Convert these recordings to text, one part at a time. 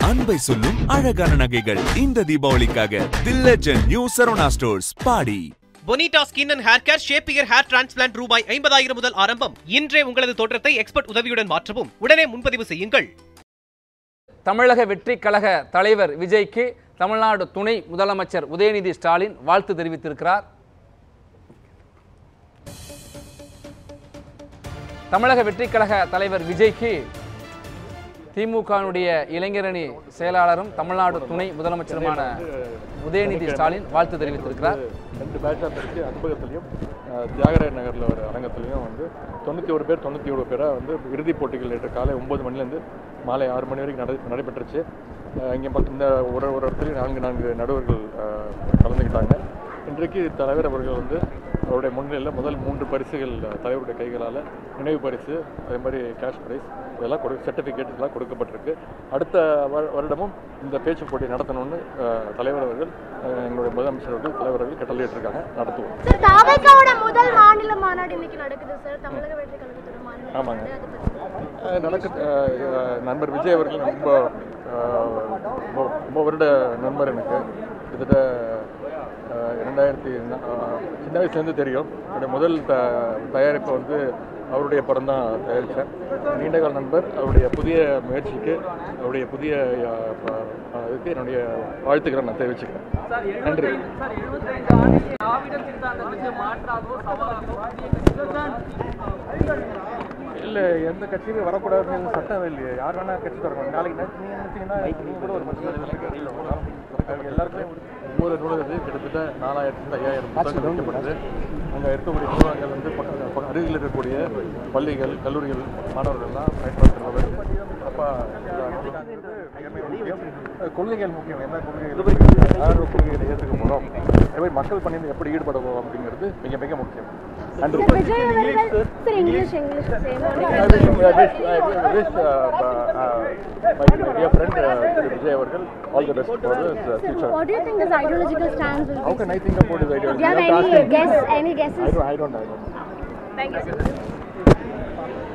அன்பை சொல்லும் அழகான நகைகள் இந்த தீபாவளிக்காக the legend new Saravana stores பாடி Bonita skin and hair care ஷேப்பியர் ஹேர் டிரான்ஸ்பிளான்ட் ரூபாய் ஐம்பதாயிரம் முதல் ஆரம்பம் இன்றே உங்களது தோற்றத்தை எக்ஸ்பர்ட் உதவியுடன் மாற்றவும் உடனே முன்பதிவு செய்யுங்கள் தமிழக வெற்றி கழக தலைவர் விஜய்க்கு தமிழ்நாடு துணை முதலமைச்சர் உதயநிதி ஸ்டாலின் வாழ்த்து தெரிவித்திருக்கிறார் தமிழக வெற்றி கழக தலைவர் விஜய்க்கு திமுகவினுடைய இளைஞரணி செயலாளரும் தமிழ்நாடு துணை முதலமைச்சருமான உதயநிதி ஸ்டாலின் வாழ்த்து தெரிவித்திருக்கிறார் ரெண்டு பேட்சாக பிரித்து அன்பகத்துலேயும் தியாகராய நகரில் ஒரு அரங்கத்துலேயும் வந்து தொண்ணூற்றி ஒரு பேர் தொண்ணூற்றி ஒரு பேராக வந்து இறுதிப் போட்டிகள் நேற்று காலை ஒம்பது மணிலேருந்து மாலை ஆறு மணி வரைக்கும் நடை நடைபெற்றுச்சு அஹ் இங்கே பக்கம் இந்த ஒரு ஒரு இடத்துலையும் நான்கு நான்கு நடுவர்கள் அஹ், கலந்துக்கிட்டாங்க இன்றைக்கு தலைவர் அவர்கள் வந்து அவருடைய முன்னிலையில் முதல் மூன்று பரிசுகள் அஹ், தலைவருடைய கைகளால் நினைவு பரிசு அதே மாதிரி கேஷ் ப்ரைஸ் இதெல்லாம் கொடு சர்டிஃபிகேட் இதெல்லாம் கொடுக்கப்பட்டிருக்கு அடுத்த வரு- வருடமும் இந்த பேச்சு போட்டி நடத்தணும்னு அஹ், தலைவர் அவர்கள் அஹ், எங்களுடைய முதலமைச்சர் அவர்கள் தலைவர் அவர்கள் கட்டளையிட்டிருக்காங்க நடத்துவோம் சார் தாவேக்காவோட முதல் மாநில மாநாடு இன்னைக்கு நடக்குது சார் தமிழக வெற்றி கழகத்தோட மாநில ஆமாங்க. மாநாடு. அதை பத்தி அஹ் நடக்கு அஹ் அஹ் நண்பர் விஜய் அவர்கள் ரொம்ப அஹ், ரொம்ப ரொம்ப வருட நண்பர் எனக்கு கிட்டத்தட்ட அஹ், இரண்டாயிரத்தி ந- அஹ், சின்ன வயசுலேருந்து தெரியும் என்னுடைய முதல் த தயாரிப்பை வந்து அவருடைய படம் தான் தயாரித்தேன் நீண்டகால நண்பர் அவருடைய புதிய முயற்சிக்கு அவருடைய புதிய அஹ், ப- அஹ், இதுக்கு என்னுடைய வாழ்த்துக்களை நான் தெரிவிச்சுக்கிறேன் நன்றி இல்லை எந்த கட்சியுமே வரக்கூடாதுன்னு சட்டம் இல்லையே யார் வேணா கட்சி தொடங்கணும் நாளைக்கு நினைச்சு நீங்கள் நினைச்சீங்கன்னா நீங்கள் கூட ஒரு மத்திய எல்லாருக்குமே ஒவ்வொரு நூலகத்து கிட்டத்தட்ட நாலாயிரத்தி ஐயாயிரம் புத்தகங்கள் வைக்கப்படுது அங்கே இருக்கக்கூடிய நூலகங்கள் வந்து பக்க- பக்க- அருகில் இருக்கக்கூடிய பள்ளிகள் கல்லூரிகள் மாணவர்கள்லாம் பயன்படுத்துகிறவர் அப்போ கொள்கைகள் முக்கியம் என்ன கொள்கைகள் யார் கொள்கைகளை ஏற்றுக்க போகிறோம் அதே மாதிரி மக்கள் பணியில் எப்படி ஈடுபட போகிறோம் அப்படிங்கிறது மிக மிக முக்கியம் நன்றி சார் விஜய் அவர்கள் sir English English same I wish him, I wish, I wish uh, uh, uh, my, my dear friend uh, Mr. Vijay Avarkal all the best for his uh, future. What do you think his ideological stance will How be? can I think about his ideology? Do you have You have to any ask him. guess, any I guesses? don't, I don't, I don't. Thank you, sir.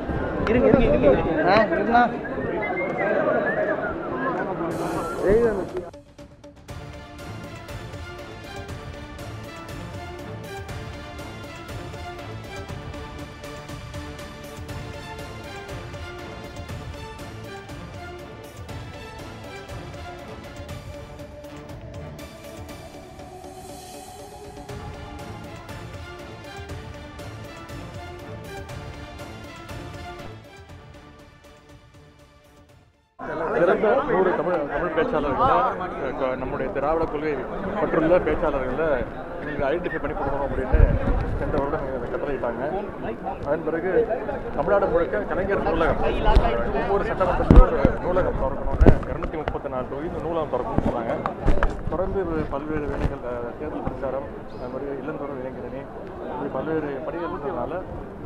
சிறந்த நூறு தமிழ் தமிழ் பேச்சாளர்களில் நம்முடைய திராவிட கொள்கை பற்றுள்ள பேச்சாளர்களில் நீங்கள் identify பண்ணி கொடுக்கணும் அப்படின்னு சென்ற வருடம் இதை கட்டளையிட்டாங்க அதன் பிறகு தமிழ்நாடு முழுக்க கலைஞர் நூலகம் ஒவ்வொரு சட்டமன்றத்திலும் ஒரு நூலகம் திறக்கணும்னு இரநூத்தி முப்பத்தி நாலு தொகுதி இந்த நூலகம் திறக்கணும்னு சொன்னாங்க தொடர்ந்து இது பல்வேறு வேலைகள் அஹ், தேர்தல் பிரச்சாரம் அது மாதிரி இல்லந்தோறும் இளைஞரணி இப்படி பல்வேறு பணிகள் இருந்ததுனால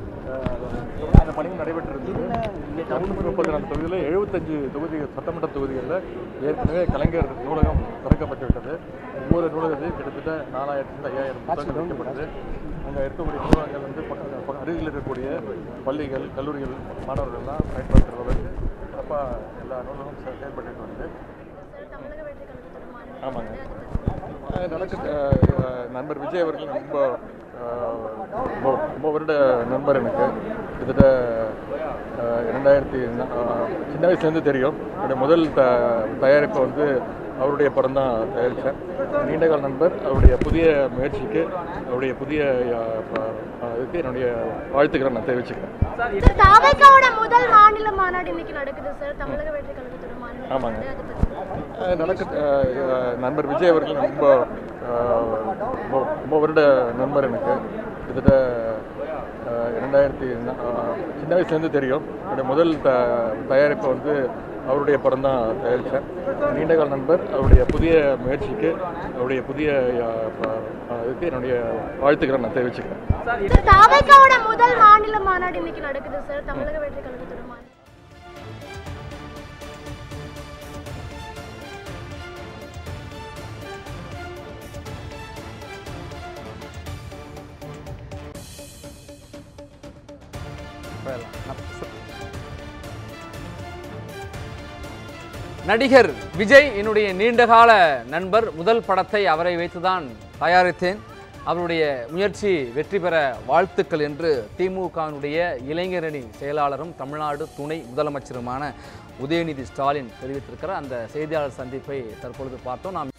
அஹ் அந்த பணியும் நடைபெற்றிருந்தது இரநூத்தி முப்பத்தி நாலு தொகுதியில் எழுபத்தஞ்சு தொகுதி சட்டமன்ற தொகுதிகளில் ஏற்கனவே கலைஞர் நூலகம் திறக்கப்பட்டு விட்டது ஒவ்வொரு நூலகத்தையும் கிட்டத்தட்ட நாலாயிரத்தி ஐயாயிரம் புத்தகங்கள் வைக்கப்படுது அங்கே இருக்கக்கூடிய நூலகங்கள் வந்து பக்க- பக்க- அருகில் இருக்கக்கூடிய பள்ளிகள் கல்லூரிகள் மாணவர்கள்லாம் பயன்படுத்துகிறவர்களுக்கு சிறப்பாக எல்லா நூலகமும் செ- செயல்பட்டு வருது சார் தமிழக வெற்றி கழகத்தோட மாநில ஆமாங்க. மாநாடு. அதை பத்தி அஹ் நடக்கு அஹ் அஹ் நண்பர் விஜய் அவர்கள் ரொம்ப அஹ், ரொம்ப ரொம்ப வருட நண்பர் எனக்கு கிட்டத்தட்ட அஹ், இரண்டாயிரத்தி ந- அஹ், சின்ன வயசுலேருந்து தெரியும் என்னுடைய முதல் த தயாரிப்பை வந்து அவருடைய படம் தான் தயாரித்தேன் நீண்டகால நண்பர் அவருடைய புதிய முயற்சிக்கு அவருடைய புதிய அஹ், ப- அஹ், இதுக்கு என்னுடைய வாழ்த்துக்களை நான் தெரிவிச்சுக்கிறேன் சார் தாவேக்காவோட முதல் மாநில மாநாடு இன்னைக்கு நடக்குது சார் தமிழக வெற்றி கழகத்தோட மாநில ஆமாங்க. மாநாடு. அதை பத்தி அஹ் நடக்கு அஹ் அஹ் நண்பர் விஜய் அவர்கள் ரொம்ப அஹ், ரொம்ப ரொம்ப வருட நண்பர் எனக்கு கிட்டத்தட்ட அஹ், இரண்டாயிரத்தி ந- அஹ், சின்ன வயசுலேருந்து தெரியும் என்னுடைய முதல் த தயாரிப்பை வந்து அவருடைய படம் தான் தயாரித்தேன் நீண்டகால நண்பர் அவருடைய புதிய முயற்சிக்கு அவருடைய புதிய அஹ், ப- அஹ், இதுக்கு என்னுடைய வாழ்த்துக்களை நான் தெரிவிச்சுக்கிறேன் சார் தாவேக்காவோட முதல் மாநில மாநாடு இன்னைக்கு நடக்குது சார் தமிழக வெற்றி கழகத்தோட மாநில நடிகர் விஜய் என்னுடைய நீண்டகால நண்பர் முதல் படத்தை அவரை வைத்துதான் தயாரித்தேன் அவருடைய முயற்சி வெற்றி பெற வாழ்த்துக்கள் என்று திமுகவினுடைய இளைஞரணி செயலாளரும் தமிழ்நாடு துணை முதலமைச்சருமான உதயநிதி ஸ்டாலின் தெரிவித்திருக்கிறார் அந்த செய்தியாளர் சந்திப்பை தற்பொழுது பார்த்தோம் நாம்